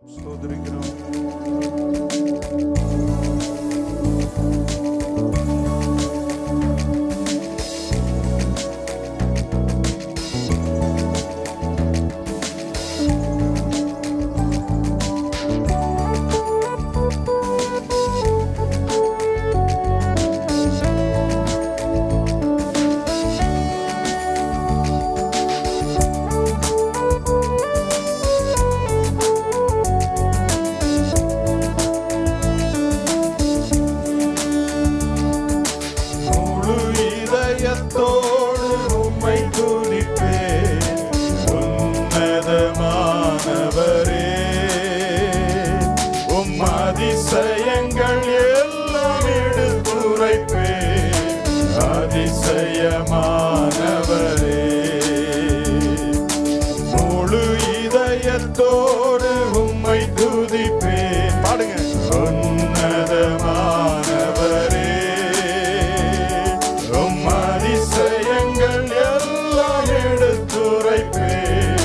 ஸ்தோத்திரிக்கிறோம் முழு இதயத்தோடு உம்மை துதிப்பேன் உன்னதமானவரே உம் அதிசயங்கள் எல்லாம் எடுத்துரைப்பேன் அதிசயமானவரே முழு இதயத்தோடு உம்மை துதிப்பேன் பாடுங்க உன்னதமானவரே உம் அதிசயங்கள் எல்லாம் எடுத்துரைப்பேன்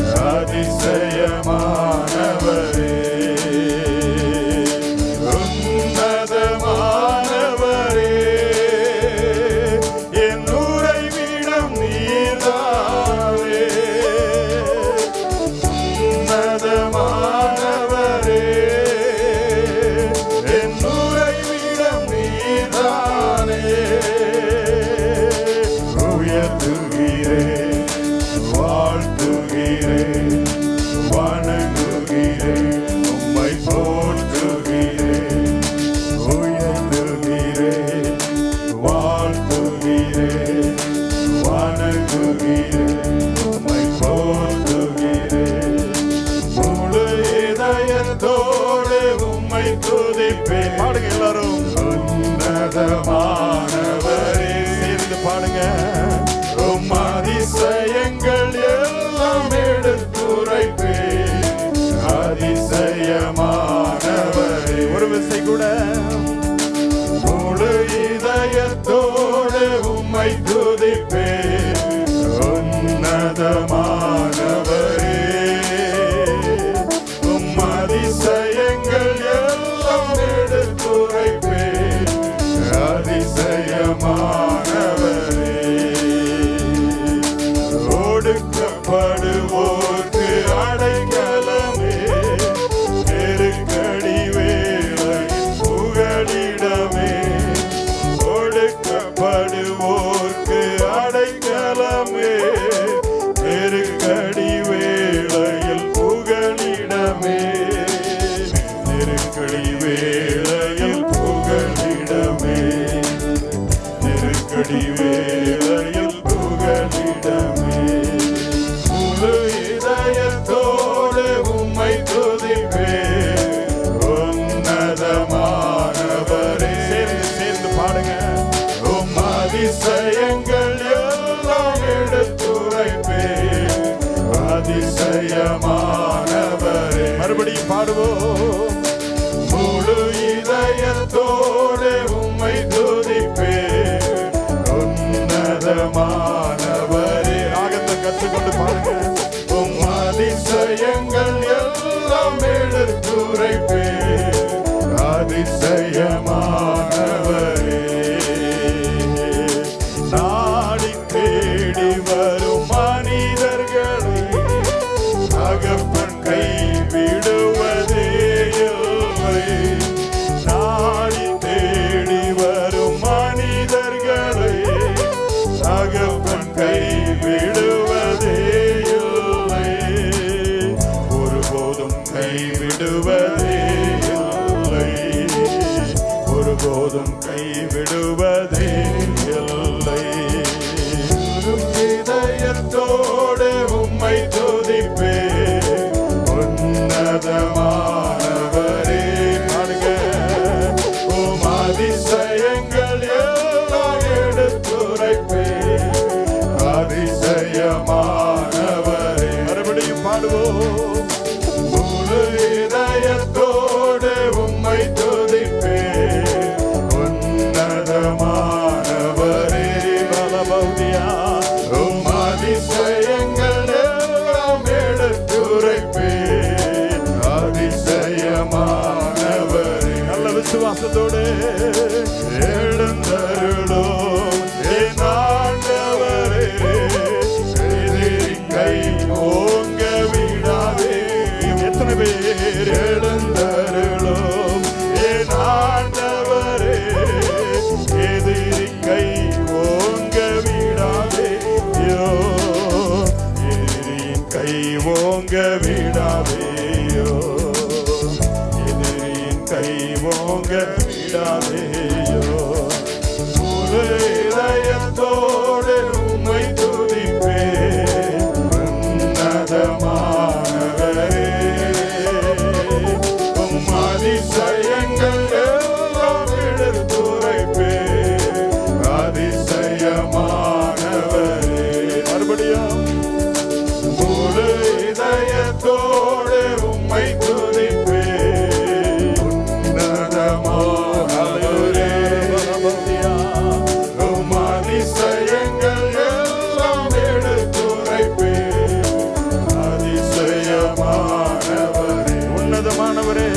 அதிசயமானவரே உன்னதமானவரே என் உறைவிடம் நீர்தானே உன்னதமானவரே என் உறைவிடம் நீர்தானே உயர்த்துகிறேன் வாழ்த்துகிறேன் வணங்குகிறேன் உம்மை போற்றுகிறேன் உயர்த்துகிறேன் வாழ்த்துகிறேன் வணங்குகிறேன் உம்மை போற்றுகிறேன் முழு இதயத்தோடு உம்மை துதிப்பேன் பாடுங்க எல்லாரும் உன்னதமானவரே சேர்ந்து பாடுங்க உம் அதிசயங்கள் எல்லாம் எடுத்துரைப்பேன் அதிசயமானவரே ஒரு விசை கூட முழு இதயத்தோடு உம்மை துதிப்பேன் உன்னதமானவரே உம் அதிசயங்கள் எல்லாம் எடுத்துரைப்பேன் அதிசயமானவரே ஒடுக்கப்படுவோர்க்கு அடைக்கலமே நெருக்கடி வேலை புகலிடமே ஒடுக்கப்படுவோர்க்கு அடைக்கலமே நெருக்கடி வேளையில் புகலிடமே நெருக்கடி வேளையில் புகலிடமே நெருக்கடி வேளையில் புகலிடமே முழு இதயத்தோடு உம்மை துதிப்பேன் உன்னதமானவரே சேர்ந்து சேர்ந்து பாடுங்க உம் அதிசயங்கள் எல்லாம் எடுத்துரைப்பேன் அதிசயமானவரே மறுபடியும் பாடுவோம் முழு இதயத்தோடு உம்மை துதிப்பேன் உன்னதமானவரே ராகத்தை கற்றுக்கொண்டு பாருங்க உம் அதிசயங்கள் எல்லாம் எடுத்துரைப்பேன் அதிசயமானவரே நாடி தேடி வரும் மனிதர்களை தகப்பன் கை விடுவதே இல்லை நாடி தேடி வரும் மனிதர்களை தகப்பன் கை விடுவதே இல்லை ஒருபோதும் கை விடுவதே இல்லை ஒருபோதும் கை விடுவதே இல்லை இதயத்தோடு உம்மை துதிப்பேன் உன்னதமானவரே பாடுங்க உம் அதிசயங்கள் எல்லாம் எடுத்துரைப்பேன் அதிசயமானவரே மறுபடியும் பாடுவோம் முழு இதயத்தோடு உம்மை துதிப்பேன் உன்னதமானவரே விசுவாசத்தோடு எழுந்தருளும் என் ஆண்டவரே எதிரின் கை ஓங்க விடாதே எத்தனை பேர் எழுந்தருளும் என் ஆண்டவரே எதிரின் கை ஓங்க விடாதே யோ எதிரின் கை ஓங்க விடாதேயோ எதிரின் கை ஓங்க விடாதேயோ முழு இதயத்தோடு உம்மை துதிப்பேன் உன்னதமானவரே உம் அதிசயங்கள் எல்லாம் எடுத்துரைப்பேன் அதிசயமானவரே மறுபடியும் முழு இதயத்தோடு உம்மை துதிப்பேன் உன்னதமானவரே உம் அதிசயங்கள் எல்லாம் எடுத்துரைப்பேன் அதிசயமானவரே உன்னதமானவரே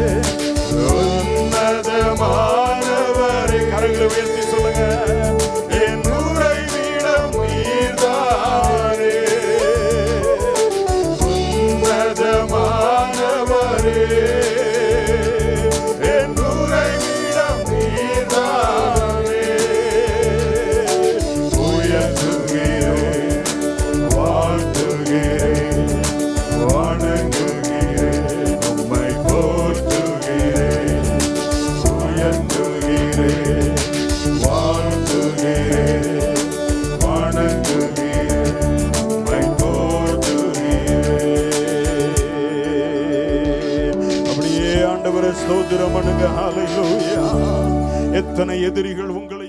உன்னதமானவரே கரங்களை உயர்த்தி சொல்லுங்க என் உறைவிடம் நீர்தானே உன்னதமானவரே என் உறைவிடம் நீர்தானே உயர்த்துகிறேன் வாழ்த்துகிறேன் வணங்குகிறேன் உம்மை போற்றுகிறேன் உயர்த்துகிறேன் வாழ்த்துகிறேன் வணங்குகிறேன் உம்மை போற்றுகிறேன் அப்படியே ஆண்டவரை ஸ்தோத்திரம் பண்ணுங்க ஹalleluya எத்தனை எதிரிகள் உங்களை